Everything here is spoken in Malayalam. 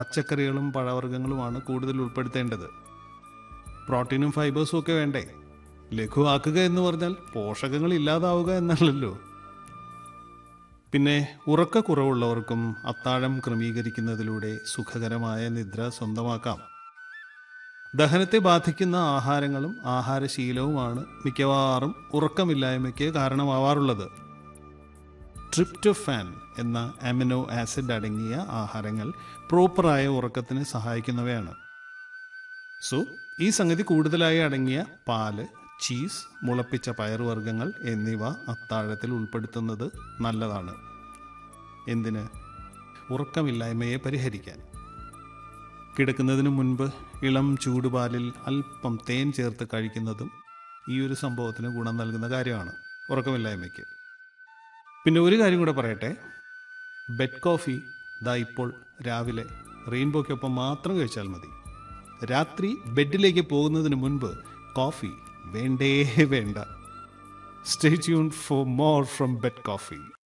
പച്ചക്കറികളും പഴവർഗ്ഗങ്ങളുമാണ് കൂടുതൽ ഉൾപ്പെടുത്തേണ്ടത് പ്രോട്ടീനും ഫൈബേഴ്സും ഒക്കെ വേണ്ടേ ലഘുവാക്കുക എന്ന് പറഞ്ഞാൽ പോഷകങ്ങൾ ഇല്ലാതാവുക എന്നല്ലല്ലോ പിന്നെ ഉറക്കക്കുറവുള്ളവർക്കും അത്താഴം ക്രമീകരിക്കുന്നതിലൂടെ സുഖകരമായ നിദ്ര സ്വന്തമാക്കാം ദഹനത്തെ ബാധിക്കുന്ന ആഹാരങ്ങളും ആഹാരശീലവുമാണ് മിക്കവാറും ഉറക്കമില്ലായ്മയ്ക്ക് കാരണമാവാറുള്ളത് ട്രിപ്റ്റോഫാൻ എന്ന അമിനോ ആസിഡ് അടങ്ങിയ ആഹാരങ്ങൾ പ്രോപ്പറായ ഉറക്കത്തിന് സഹായിക്കുന്നവയാണ് സോ ഈ സംഗതി കൂടുതലായി അടങ്ങിയ പാല് ചീസ് മുളപ്പിച്ച പയറുവർഗ്ഗങ്ങൾ എന്നിവ അത്താഴത്തിൽ ഉൾപ്പെടുത്തുന്നത് നല്ലതാണ് എന്തിന് ഉറക്കമില്ലായ്മയെ പരിഹരിക്കാൻ കിടക്കുന്നതിന് മുൻപ് ഇളം ചൂടുപാലിൽ അല്പം തേൻ ചേർത്ത് കഴിക്കുന്നതും ഈ ഒരു സംഭവത്തിന് ഗുണം നൽകുന്ന കാര്യമാണ് ഉറക്കമില്ലായ്മയ്ക്ക് പിന്നെ ഒരു കാര്യം കൂടെ പറയട്ടെ ബെഡ് കോഫി ദാ ഇപ്പോൾ രാവിലെ റെയിൻബോയ്ക്കൊപ്പം മാത്രം കഴിച്ചാൽ മതി രാത്രി ബെഡിലേക്ക് പോകുന്നതിന് മുൻപ് കോഫി വേണ്ടേ വേണ്ട stay tune for more from bed coffee